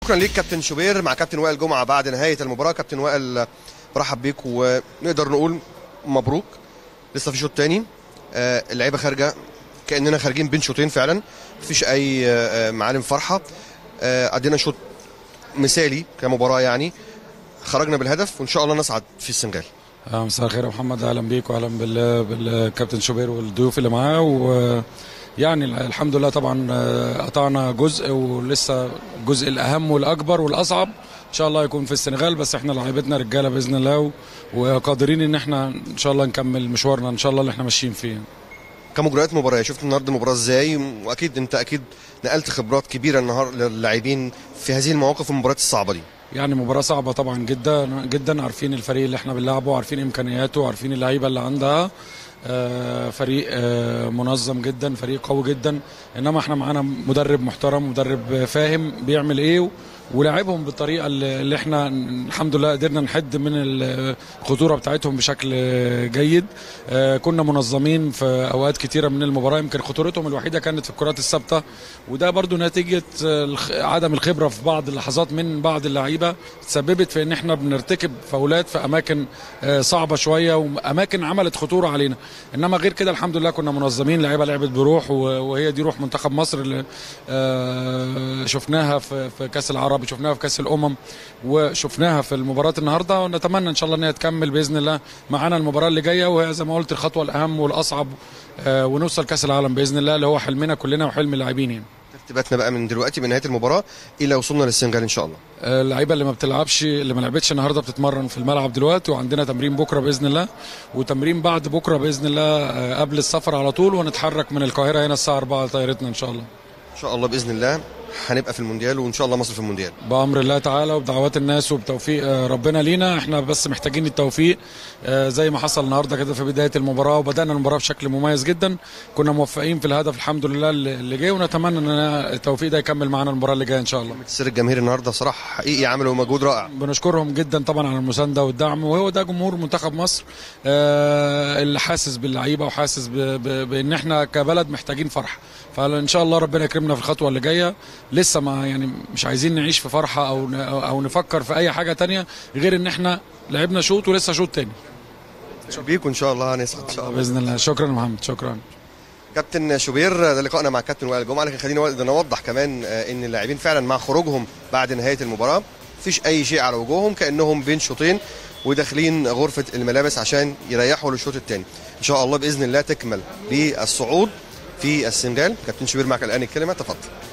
شكرا ليك كابتن شوبير مع كابتن وائل جمعه بعد نهايه المباراه كابتن وائل برحب بيك ونقدر نقول مبروك لسه في شوط تاني آه، اللعيبه خارجه كاننا خارجين بين شوطين فعلا مفيش اي آه، معالم فرحه آه، ادينا شوط مثالي كمباراه يعني خرجنا بالهدف وان شاء الله نصعد في السنغال آه، مساء الخير يا محمد اهلا بيك واهلا بال- بالكابتن شوبير والضيوف اللي معاه و يعني الحمد لله طبعا آه، قطعنا جزء ولسه الجزء الاهم والاكبر والاصعب ان شاء الله يكون في السنغال بس احنا لعيبتنا رجاله باذن الله و- وقادرين ان احنا ان شاء الله نكمل مشوارنا ان شاء الله اللي احنا ماشيين فيه كمجريات مباراه شفت النهارده المباراه ازاي واكيد انت اكيد نقلت خبرات كبيره النهار للاعبين في هذه المواقف والمباريات الصعبه دي يعني مباراة صعبة طبعا جدا جدا عارفين الفريق اللي احنا بنلعبه عارفين امكانياته عارفين اللعيبة اللي عندها آه، فريق آه، منظم جدا فريق قوي جدا انما احنا معانا مدرب محترم مدرب فاهم بيعمل ايه ولاعبهم بالطريقه اللي اللي احنا الحمد لله قدرنا نحد من الخطوره بتاعتهم بشكل جيد آه، كنا منظمين في اوقات كتيره من المباراه يمكن خطورتهم الوحيده كانت في الكرات الثابته وده برضو نتيجه آه، الخ- عدم الخبره في بعض اللحظات من بعض اللعيبه تسببت في ان احنا بنرتكب فاولات في اماكن آه، صعبه شويه واماكن عملت خطوره علينا انما غير كده الحمد لله كنا منظمين لعيبه لعبت بروح و- وهي دي روح منتخب مصر اللي آه، شفناها في في كاس العرب شفناها في كاس الامم وشفناها في المباراه النهارده ونتمنى ان شاء الله ان هي تكمل باذن الله معانا المباراه اللي جايه وهي زي ما قلت الخطوه الاهم والاصعب آه، ونوصل كاس العالم باذن الله اللي هو حلمنا كلنا وحلم اللاعبين يعني. ترتيباتنا بقى من دلوقتي من نهايه المباراه الى وصولنا للسنغال ان شاء الله آه، اللعيبه اللي ما بتلعبش اللي ما لعبتش النهارده بتتمرن في الملعب دلوقتي وعندنا تمرين بكره باذن الله وتمرين بعد بكره باذن الله آه، قبل السفر على طول ونتحرك من القاهره هنا الساعه 4 طيارتنا ان شاء الله ان شاء الله باذن الله هنبقى في المونديال وان شاء الله مصر في المونديال بامر الله تعالى وبدعوات الناس وبتوفيق آه، ربنا لينا احنا بس محتاجين التوفيق آه، زي ما حصل النهارده كده في بدايه المباراه وبدانا المباراه بشكل مميز جدا كنا موفقين في الهدف الحمد لله اللي اللي جه ونتمنى ان التوفيق ده يكمل معانا المباراه اللي جايه ان شاء الله سر الجماهير النهارده صراحه حقيقي عملوا مجهود رائع بنشكرهم جدا طبعا على المسانده والدعم وهو ده جمهور منتخب مصر آه، اللي حاسس باللعيبه وحاسس ب- ب- بان احنا كبلد محتاجين فرحه فان شاء الله ربنا يكرمنا في الخطوه اللي جايه لسه ما يعني مش عايزين نعيش في فرحه او ن- او نفكر في اي حاجه تانية غير ان احنا لعبنا شوط ولسه شوط تاني بيك وان شاء الله هنصعد ان شاء الله باذن الله شكرا يا محمد شكرا كابتن شوبير ده لقائنا مع كابتن وائل جمعه لكن خلينا نو- نوضح كمان آه، ان اللاعبين فعلا مع خروجهم بعد نهايه المباراه مفيش اي شيء على وجوههم كانهم بين شوطين وداخلين غرفه الملابس عشان يريحوا للشوط الثاني ان شاء الله باذن الله تكمل للصعود في السنغال كابتن شوبير معك الان الكلمه تفضل